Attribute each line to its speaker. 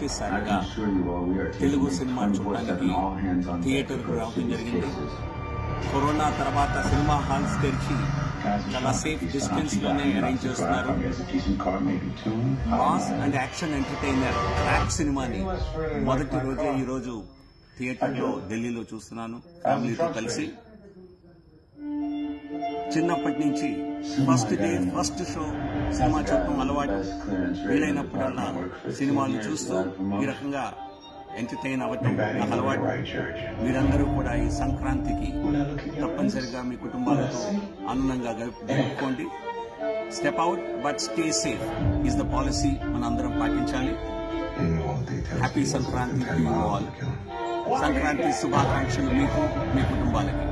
Speaker 1: మొదటిసారిగా తెలుగు సినిమా చూడడానికి థియేటర్కు రావడం జరిగింది కరోనా తర్వాత సినిమా హాల్స్ తెరిచి చాలా సేఫ్ డిస్టెన్స్ లోనే అరేంజ్ చేస్తున్నారు mass and action entertainer Crack సినిమాని మొదటి రోజే ఈ రోజు థియేటర్ లో ఢిల్లీలో చూస్తున్నాను ఫ్యామిలీతో కలిసి చిన్నప్పటి నుంచి first day first show cinema చూడటం అలవాటు వీలైనప్పుడల్లా సినిమాలు చూస్తూ ఈ రకంగా ఎంటర్టైన్ అవ్వటం నాకు అలవాటు మీరందరూ కూడా ఈ సంక్రాంతికి తప్పనిసరిగా మీ కుటుంబాలతో ఆనందంగా గడుపు- గడుపుకోండి step out but stay safe is the policy మనందరం పాటించాలి happy Sankranti to all Sankranti శుభాకాంక్షలు మీకు మీ కుటుంబాలకి